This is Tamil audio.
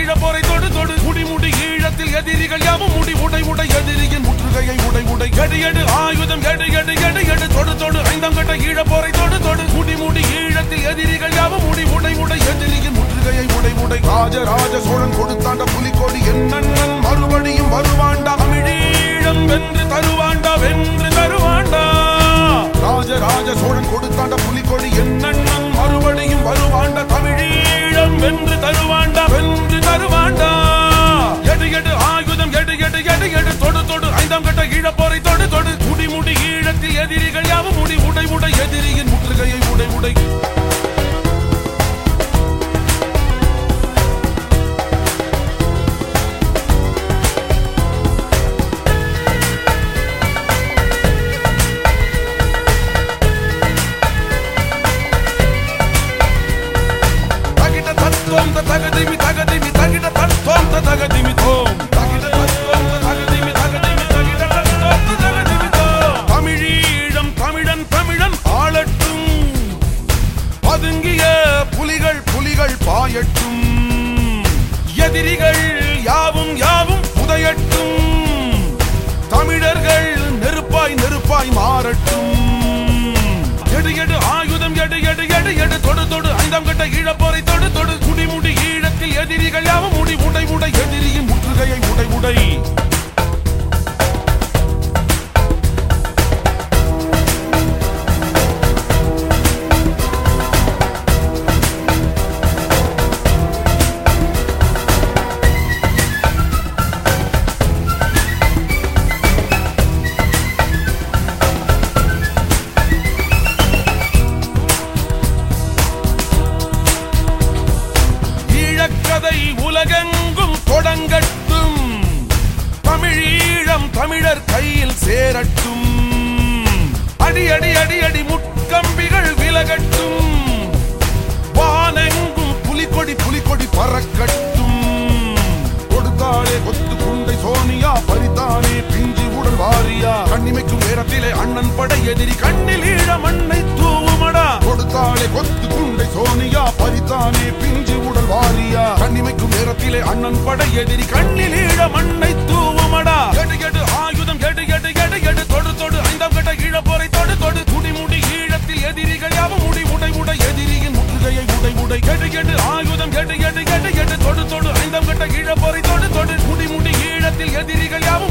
ஈழப்போரை தொடு தொடு முடி முடி ஈழத்தில் எதிரிகள் யாவும் முடி உடை உடை எதிரியின் முற்றுகையை உடை உடை எடு எடு ஆயுதம் எடு எடு எடு எடு தொடு தொடு ஐந்தாம் கட்ட ஈழப்போரை தொடு தொடு முடி முடி ஈழத்தில் எதிரிகள் யாவும் முடி உடை உடை எதிரியின் முற்றுகையை உடை உடை ராஜராஜ சோழன் கொடுத்தாண்ட புலிக்கொடி என்னண்ணன் மறுபடியும் வருவாண்டா தமிழீழம் வென்று தருவாண்டா வென்று தருவாண்டா ராஜராஜ சோழன் கொடுத்தாண்ட புலிக்கொடி என்னண்ணன் மறுபடியும் வருவாண்டா தமிழீழம் வென்று தருவாண்டா வென்று தருவாண்டா எடு எடு ஆயுதம் எடு எடு எடு எடு தொடு தொடு ஐந்தாம் கட்ட ஈழப்போரை தொடு தொடு முடி முடி ஈழத்தில் எதிரிகள் யாவும் முடி உடை உடை எதிரியின் முற்றுகையை உடை உடை தகிட தத்துவம் த தகதிமி தகதிமி தகிட தத்துவம் த தகதிமி தோம் தகிட தத்துவம் த தகதிமி தகதிமி தகிட தத்துவம் த தகதிமி தோம் தமிழீழம் தமிழன் தமிழன் ஆளட்டும் பதுங்கிய புலிகள் புலிகள் பாயட்டும் எதிரிகள் யாவும் யாவும் புதையட்டும் தமிழர்கள் நெருப்பாய் நெருப்பாய் மாறட்டும் எடு எடு ஆயுதம் எடு எடு எடு எடு தொடு தொடு ஐந்தாம் கட்ட ஈழப்போரை தொடு தொடு குடி முடி ஈழத்தில் எதிரிகள் யாவும் முடி உடை உடை எதிரியின் முற்றுகையை உடை உடை ஈழக்கதை உலகெங்கும் தொடங்கட்டும் தமிழீழம் தமிழர் கையில் சேரட்டும் அடி அடி அடி அடி முட்கம்பிகள் விலகட்டும் வானெங்கும் புலிகொடி புலிகொடி பறக்கட்டும் கொடுத்தாலே கொத்து குண்டை சோனியா பறித்தானே பிஞ்சு உடல் வாரியா கண்ணிமைக்கும் நேரத்திலே அண்ணன் படை எதிரி கண்ணில் ஈழ மண்ணை தூவுமடா கொடுத்தாலே கொத்து குண்டை சோனியா பறித்தானே பிஞ்சு உடல் வாரியா கண்ணிமைக்கும் நேரத்திலே அண்ணன் படை எதிரி கண்ணில் ஈழ மண்ணை தூவுமடா எடு எடு ஆயுதம் எடு எடு எடு எடு தொடு தொடு ஐந்தாம் கட்ட ஈழப்போரை தொடு தொடு குடி முடி ஈழத்தில் எதிரிகள் யாவும் முடி உடை உடை எதிரியின் முற்றுகையை உடை உடை எடு எடு ஆயுதம் எடு எடு எடு எடு தொடு தொடு ஐந்தாம் கட்ட ஈழப்போரை தொடு தொடு முடி முடி ஈழத்தில் எதிரிகள் யாவும்